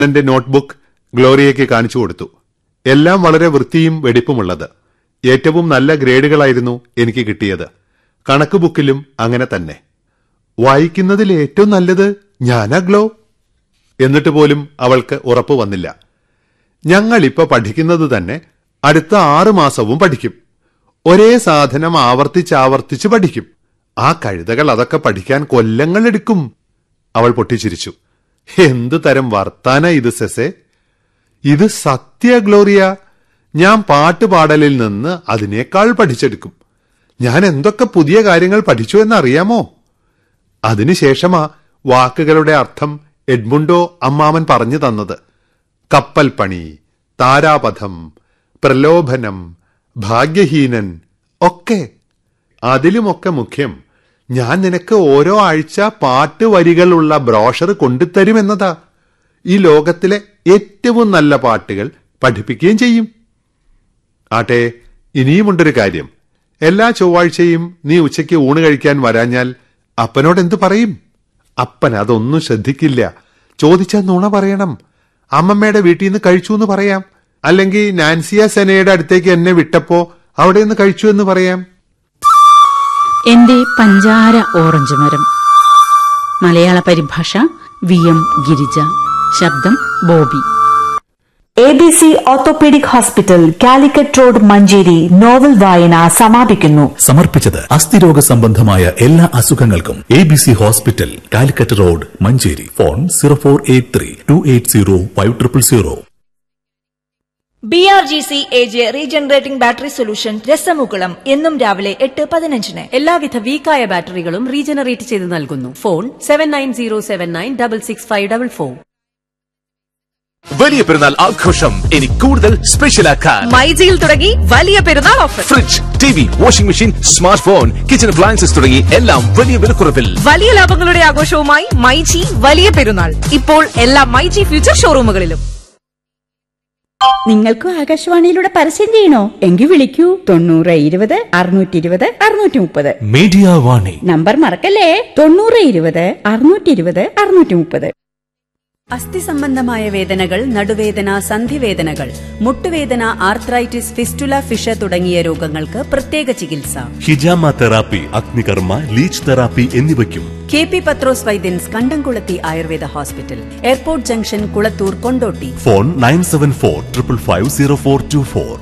എന്റെ നോട്ട്ബുക്ക് ഗ്ലോറിയയ്ക്ക് കാണിച്ചു കൊടുത്തു എല്ലാം വളരെ വൃത്തിയും വെടിപ്പുമുള്ളത് ഏറ്റവും നല്ല ഗ്രേഡുകളായിരുന്നു എനിക്ക് കിട്ടിയത് കണക്ക് ബുക്കിലും അങ്ങനെ തന്നെ വായിക്കുന്നതിൽ ഏറ്റവും നല്ലത് ഞാനാ ഗ്ലോ എന്നിട്ട് പോലും അവൾക്ക് ഉറപ്പ് വന്നില്ല ഞങ്ങൾ ഇപ്പൊ പഠിക്കുന്നത് തന്നെ അടുത്ത ആറു മാസവും പഠിക്കും ഒരേ സാധനം ആവർത്തിച്ചാവർത്തിച്ച് പഠിക്കും ആ കഴുതകൾ അതൊക്കെ പഠിക്കാൻ കൊല്ലങ്ങൾ എടുക്കും അവൾ പൊട്ടിച്ചിരിച്ചു എന്തു തരം വർത്താന ഇത് സെസെ ഇത് സത്യ ഗ്ലോറിയ ഞാൻ പാട്ട് പാടലിൽ നിന്ന് അതിനേക്കാൾ പഠിച്ചെടുക്കും ഞാൻ എന്തൊക്കെ പുതിയ കാര്യങ്ങൾ പഠിച്ചു എന്നറിയാമോ അതിനുശേഷമാ വാക്കുകളുടെ അർത്ഥം എഡ്മുണ്ടോ അമ്മാമൻ പറഞ്ഞു തന്നത് കപ്പൽ പണി താരാപഥം പ്രലോഭനം ഭാഗ്യഹീനൻ ഒക്കെ അതിലുമൊക്കെ മുഖ്യം ഞാൻ നിനക്ക് ഓരോ ആഴ്ച പാട്ട് വരികളുള്ള ബ്രോഷർ കൊണ്ടുതരുമെന്നതാ ഈ ലോകത്തിലെ ഏറ്റവും നല്ല പാട്ടുകൾ പഠിപ്പിക്കുകയും ചെയ്യും ആട്ടെ ഇനിയുമുണ്ടൊരു കാര്യം എല്ലാ ചൊവ്വാഴ്ചയും നീ ഉച്ചയ്ക്ക് ഊണ് കഴിക്കാൻ വരാഞ്ഞാൽ അപ്പനോട് എന്തു പറയും അപ്പൻ അതൊന്നും ശ്രദ്ധിക്കില്ല ചോദിച്ചാൽ നുണ പറയണം അമ്മമ്മയുടെ വീട്ടിൽ നിന്ന് കഴിച്ചു എന്ന് പറയാം അല്ലെങ്കിൽ നാൻസിയ സെനയുടെ അടുത്തേക്ക് എന്നെ വിട്ടപ്പോ അവിടെ നിന്ന് കഴിച്ചു എന്ന് പറയാം എന്റെ പഞ്ചാര ഓറഞ്ച് മരം മലയാള പരിഭാഷ വി എം ഗിരിജ ശബ്ദം Bobby A B C orthopaedic hospital Calicut road Manjeri novel വായന സമാപിക്കുന്നു സമർപ്പിച്ചത് അസ്ഥിരോഗ സംബന്ധമായ എല്ലാ അസുഖങ്ങൾക്കും A B C hospital Calicut road Manjeri phone zero four eight three two eight zero five triple zero B R G C A J regenerating battery solution രസമുകുളം എന്നും രാവിലെ എട്ട് പതിനഞ്ചിന് എല്ലാവിധ വീക്കായ ബാറ്ററികളും റീജനറേറ്റ് ചെയ്ത് നൽകുന്നു phone seven nine zero seven nine double six five double four വലിയ പെരുന്നാൾ ആഘോഷം ഇനി കൂടുതൽ സ്പെഷ്യലാക്കാൻ മൈജിയിൽ തുടങ്ങി വലിയ പെരുന്നാൾ offer fridge T V washing machine smart phone kitchen appliances തുടങ്ങി എല്ലാം വലിയ വിലക്കുറവിൽ വലിയ ലാഭങ്ങളുടെ ആഘോഷവുമായി മൈജി വലിയ പെരുന്നാൾ ഇപ്പോൾ എല്ലാ മൈജി ഫ്യൂച്ചർ ഷോറൂമുകളിലും നിങ്ങൾക്കും ആകാശവാണിയിലൂടെ പരസ്യം ചെയ്യണോ എങ്കിൽ വിളിക്കൂ തൊണ്ണൂറ് ഇരുപത് അറുന്നൂറ്റി ഇരുപത് അറുന്നൂറ്റി മുപ്പത് മീഡിയ വാണി നമ്പർ മറക്കല്ലേ തൊണ്ണൂറ് ഇരുപത് അറുന്നൂറ്റി ഇരുപത് അറുന്നൂറ്റി മുപ്പത് അസ്ഥി സംബന്ധമായ വേദനകൾ നടുവേദന സന്ധിവേദനകൾ മുട്ടുവേദന ആർത്രൈറ്റിസ് ഫിസ്റ്റുല ഫിഷ തുടങ്ങിയ രോഗങ്ങൾക്ക് പ്രത്യേക ചികിത്സ ഹിജാമ തെറാപ്പി അഗ്നികർമ്മ ലീച്ച് തെറാപ്പി എന്നിവയ്ക്കും കെ പി പത്രോസ് വൈദ്യൻസ് Kandamkulathy Ayurveda hospital airport junction Kulathur Kondotty phone nine seven four triple five zero four two four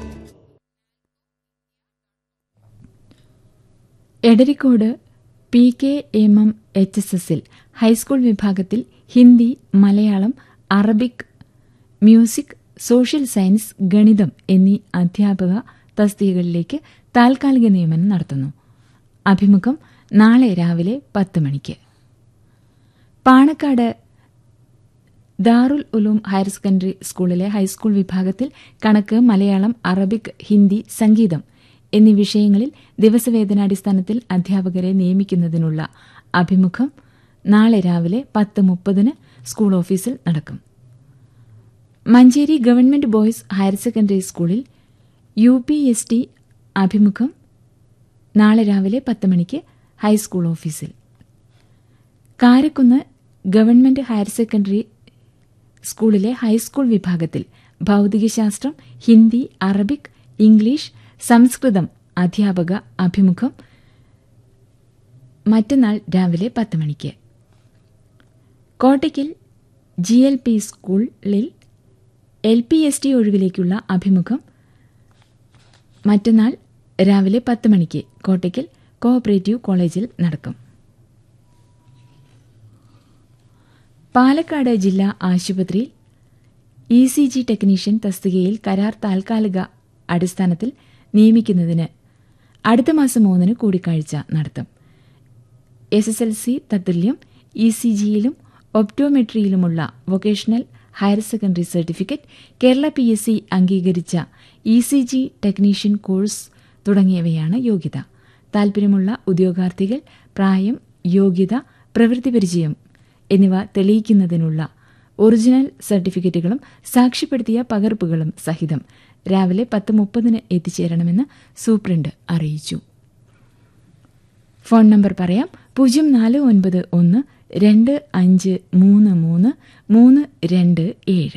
Edarikode P K M M H S എസിൽ ഹൈസ്കൂൾ വിഭാഗത്തിൽ Hindi Malayalam Arabic music social science ഗണിതം എന്നീ അധ്യാപക തസ്തികകളിലേക്ക് താൽക്കാലിക നിയമനം നടത്തുന്നു അഭിമുഖം നാളെ രാവിലെ പത്ത് മണിക്ക് പാണക്കാട് ദാറുൽ ഉലൂം ഹയർ സെക്കൻഡറി സ്കൂളിലെ ഹൈസ്കൂൾ വിഭാഗത്തിൽ കണക്ക് മലയാളം അറബിക് ഹിന്ദി സംഗീതം എന്നീ വിഷയങ്ങളിൽ ദിവസവേതനാടിസ്ഥാനത്തിൽ അധ്യാപകരെ നിയമിക്കുന്നതിനുള്ള അഭിമുഖം നാളെ രാവിലെ പത്ത് മുപ്പതിന് സ്കൂൾ ഓഫീസിൽ നടക്കും Manjeri government boys higher secondary സ്കൂളിൽ യു പി എസ് ടി അഭിമുഖം നാളെ രാവിലെ പത്ത് മണിക്ക് ഹൈസ്കൂൾ ഓഫീസിൽ കാരക്കുന്ന് ഗവൺമെന്റ് ഹയർ സെക്കൻഡറി സ്കൂളിലെ ഹൈസ്കൂൾ വിഭാഗത്തിൽ ഭൗതികശാസ്ത്രം ഹിന്ദി അറബിക് ഇംഗ്ലീഷ് സംസ്കൃതം അധ്യാപക അഭിമുഖം മറ്റന്നാൾ രാവിലെ പത്ത് മണിക്ക് കോട്ടയ്ക്കൽ ജി എൽ പി സ്കൂളിൽ എൽ പി എസ് ടി ഒഴിവിലേക്കുള്ള അഭിമുഖം മറ്റന്നാൾ രാവിലെ പത്ത് മണിക്ക് കോട്ടയ്ക്കൽ കോഓപ്പറേറ്റീവ് കോളേജിൽ നടക്കും പാലക്കാട് ജില്ലാ ആശുപത്രിയിൽ ഇ സി ജി ടെക്നീഷ്യൻ തസ്തികയിൽ കരാർ താൽക്കാലിക അടിസ്ഥാനത്തിൽ നിയമിക്കുന്നതിന് അടുത്ത മാസം മൂന്നിന് കൂടിക്കാഴ്ച നടത്തും എസ് എസ് എൽ സി തത്തുല്യം ഇ സി ജിയിലും ഒപ്റ്റോമെട്രിയിലുമുള്ള vocational higher secondary certificate Kerala P S C അംഗീകരിച്ച E C G technician course തുടങ്ങിയവയാണ് യോഗ്യത താൽപര്യമുള്ള ഉദ്യോഗാർത്ഥികൾ പ്രായം യോഗ്യത പ്രവൃത്തി പരിചയം എന്നിവ തെളിയിക്കുന്നതിനുള്ള ഒറിജിനൽ സർട്ടിഫിക്കറ്റുകളും സാക്ഷ്യപ്പെടുത്തിയ പകർപ്പുകളും സഹിതം രാവിലെ പത്ത് മുപ്പതിന് എത്തിച്ചേരണമെന്ന് സൂപ്രണ്ട് അറിയിച്ചു ഫോൺ നമ്പർ പറയാം പൂജ്യം നാല് ഒൻപത് ഒന്ന് രണ്ട് അഞ്ച് മൂന്ന് മൂന്ന് മൂന്ന് രണ്ട് ഏഴ്